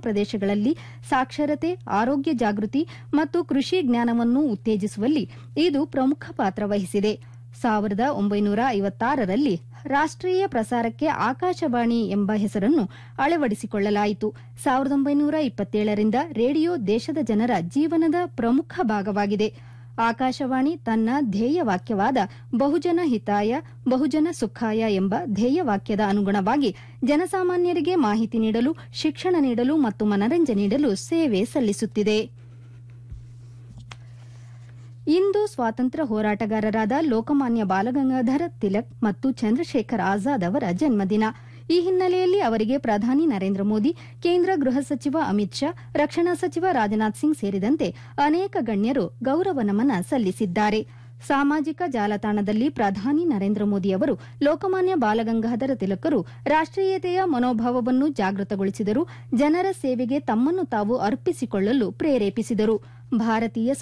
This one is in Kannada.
ಪ್ರದೇಶಗಳಲ್ಲಿ ಸಾಕ್ಷರತೆ ಆರೋಗ್ಯ ಜಾಗೃತಿ ಮತ್ತು ಕೃಷಿ ಜ್ಞಾನವನ್ನು ಉತ್ತೇಜಿಸುವಲ್ಲಿ ಇದು ಪ್ರಮುಖ ಪಾತ್ರ ವಹಿಸಿದೆ ಸಾವಿರದ ಒಂಬೈನೂರ ಐವತ್ತಾರರಲ್ಲಿ ರಾಷ್ಟೀಯ ಪ್ರಸಾರಕ್ಕೆ ಆಕಾಶವಾಣಿ ಎಂಬ ಹೆಸರನ್ನು ಅಳವಡಿಸಿಕೊಳ್ಳಲಾಯಿತು ಸಾವಿರದ ಒಂಬೈನೂರ ಇಪ್ಪತ್ತೇಳರಿಂದ ರೇಡಿಯೋ ದೇಶದ ಜನರ ಜೀವನದ ಪ್ರಮುಖ ಭಾಗವಾಗಿದೆ ಆಕಾಶವಾಣಿ ತನ್ನ ಧ್ಯೇಯವಾಕ್ಯವಾದ ಬಹುಜನ ಹಿತಾಯ ಬಹುಜನ ಸುಖಾಯ ಎಂಬ ಧ್ಯೇಯವಾಕ್ಯದ ಅನುಗುಣವಾಗಿ ಜನಸಾಮಾನ್ಯರಿಗೆ ಮಾಹಿತಿ ನೀಡಲು ಶಿಕ್ಷಣ ನೀಡಲು ಮತ್ತು ಮನರಂಜನೆ ನೀಡಲು ಸೇವೆ ಸಲ್ಲಿಸುತ್ತಿದೆ ಇಂದು ಸ್ವಾತಂತ್ರ್ಯ ಹೋರಾಟಗಾರರಾದ ಲೋಕಮಾನ್ಯ ಬಾಲಗಂಗಾಧರ ತಿಲಕ್ ಮತ್ತು ಚಂದ್ರಶೇಖರ್ ಆಜಾದ್ ಅವರ ಜನ್ಮದಿನ ಈ ಹಿನ್ನೆಲೆಯಲ್ಲಿ ಅವರಿಗೆ ಪ್ರಧಾನಿ ನರೇಂದ್ರ ಮೋದಿ ಕೇಂದ್ರ ಗೃಹ ಸಚಿವ ಅಮಿತ್ ಶಾ ರಕ್ಷಣಾ ಸಚಿವ ರಾಜನಾಥ್ ಸಿಂಗ್ ಸೇರಿದಂತೆ ಅನೇಕ ಗಣ್ಯರು ಗೌರವ ನಮನ ಸಲ್ಲಿಸಿದ್ದಾರೆ ಸಾಮಾಜಿಕ ಜಾಲತಾಣದಲ್ಲಿ ಪ್ರಧಾನಿ ನರೇಂದ್ರ ಮೋದಿ ಅವರು ಲೋಕಮಾನ್ಯ ಬಾಲಗಂಗಾಧರ ತಿಲಕರು ರಾಷ್ಟೀಯತೆಯ ಮನೋಭಾವವನ್ನು ಜಾಗೃತಗೊಳಿಸಿದರು ಜನರ ಸೇವೆಗೆ ತಮ್ಮನ್ನು ತಾವು ಅರ್ಪಿಸಿಕೊಳ್ಳಲು ಪ್ರೇರೇಪಿಸಿದರು ಭಾರತೀಯ